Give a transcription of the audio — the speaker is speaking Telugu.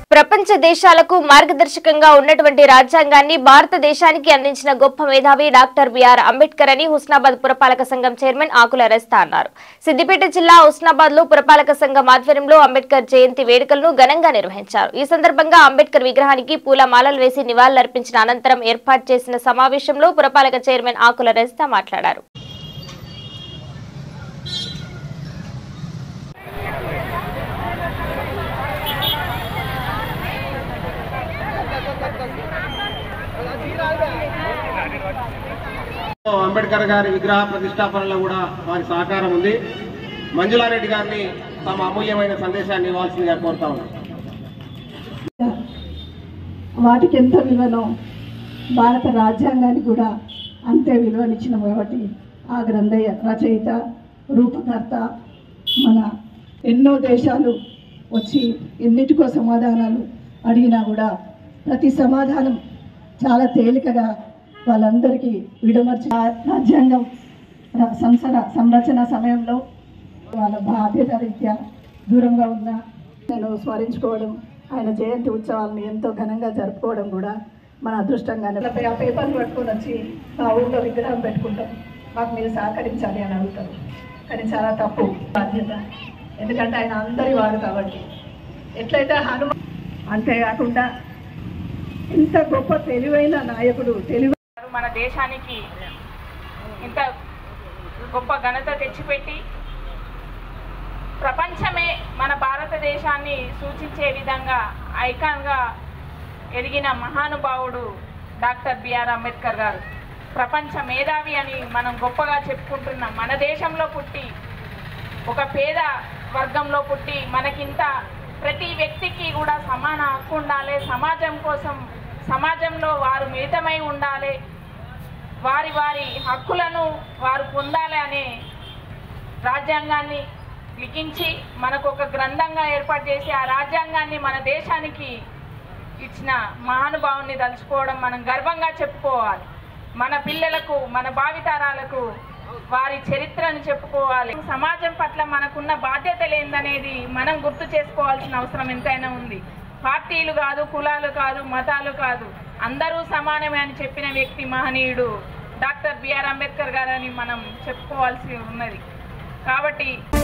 ప్రపంచ దేశాలకు మార్గదర్శకంగా ఉన్నటువంటి రాజ్యాంగాన్ని భారతదేశానికి అందించిన గొప్ప మేధావి డాక్టర్ బిఆర్ అంబేద్కర్ అని హుస్నాబాద్ పురపాలక సంఘం చైర్మన్ ఆకుల రస్తా అన్నారు సిద్దిపేట జిల్లా హుస్నాబాద్ లో పురపాలక సంఘం ఆధ్వర్యంలో అంబేద్కర్ జయంతి వేడుకలను ఘనంగా నిర్వహించారు ఈ సందర్భంగా అంబేద్కర్ విగ్రహానికి పూలమాలలు వేసి నివాళులర్పించిన అనంతరం ఏర్పాటు చేసిన సమావేశంలో పురపాలక చైర్మన్ ఆకుల రస్తా మాట్లాడారు అంబేద్కర్ గారి విగ్రహ ప్రతిష్టాపనలో కూడా వారి సహకారం ఉంది మంజులారెడ్డి గారిని తమ అమూల్యమైన సందేశాన్ని ఇవ్వాల్సిందిగా కోరుతా ఉన్నాం వాటికి ఎంత విలువనో భారత రాజ్యాంగానికి కూడా అంతే విలువనిచ్చిన కాబట్టి ఆ గ్రంథ రచయిత రూపకర్త మన ఎన్నో దేశాలు వచ్చి ఎన్నిటికో సమాధానాలు అడిగినా కూడా ప్రతి సమాధానం చాలా తేలికగా వాళ్ళందరికీ విడమర్చి ఆ రాజ్యాంగం ర- సంసర సంరచన సమయంలో వాళ్ళ బాధ్యత రీత్యా దూరంగా ఉన్న నేను స్మరించుకోవడం ఆయన జయంతి ఉత్సవాలను ఎంతో ఘనంగా జరుపుకోవడం కూడా మన అదృష్టంగానే లేకపోతే ఆ పేపర్లు పట్టుకొని వచ్చి మా ఊళ్ళో విగ్రహం పెట్టుకుంటాం మాకు మీరు సహకరించాలి అని అడుగుతారు కానీ చాలా తప్పు బాధ్యత ఎందుకంటే ఆయన అందరి వాడు కాబట్టి ఎట్లయితే హనుమ అంతేకాకుండా ఇంత గొప్ప తెలివైన నాయకుడు తెలివి మన దేశానికి ఇంత గొప్ప ఘనత తెచ్చిపెట్టి ప్రపంచమే మన భారతదేశాన్ని సూచించే విధంగా ఐకాన్గా ఎదిగిన మహానుభావుడు డాక్టర్ బిఆర్ అంబేద్కర్ గారు ప్రపంచ మేధావి అని మనం గొప్పగా చెప్పుకుంటున్నాం మన దేశంలో పుట్టి ఒక పేద వర్గంలో పుట్టి మనకింత ప్రతి వ్యక్తికి కూడా సమాన హక్కు ఉండాలి సమాజం కోసం సమాజంలో వారు మిళితమై ఉండాలి వారి వారి హక్కులను వారు పొందాలి అనే రాజ్యాంగాన్ని లిఖించి మనకు ఒక గ్రంథంగా ఏర్పాటు చేసి ఆ రాజ్యాంగాన్ని మన దేశానికి ఇచ్చిన మహానుభావుని తలుచుకోవడం మనం గర్వంగా చెప్పుకోవాలి మన పిల్లలకు మన భావితరాలకు వారి చరిత్రను చెప్పుకోవాలి సమాజం పట్ల మనకున్న బాధ్యత లేదనేది మనం గుర్తు చేసుకోవాల్సిన అవసరం ఎంతైనా ఉంది పార్టీలు కాదు కులాలు కాదు మతాలు కాదు అందరూ సమానమే అని చెప్పిన వ్యక్తి మహనీయుడు డాక్టర్ బిఆర్ అంబేద్కర్ గారని మనం చెప్పుకోవాల్సి ఉన్నది కాబట్టి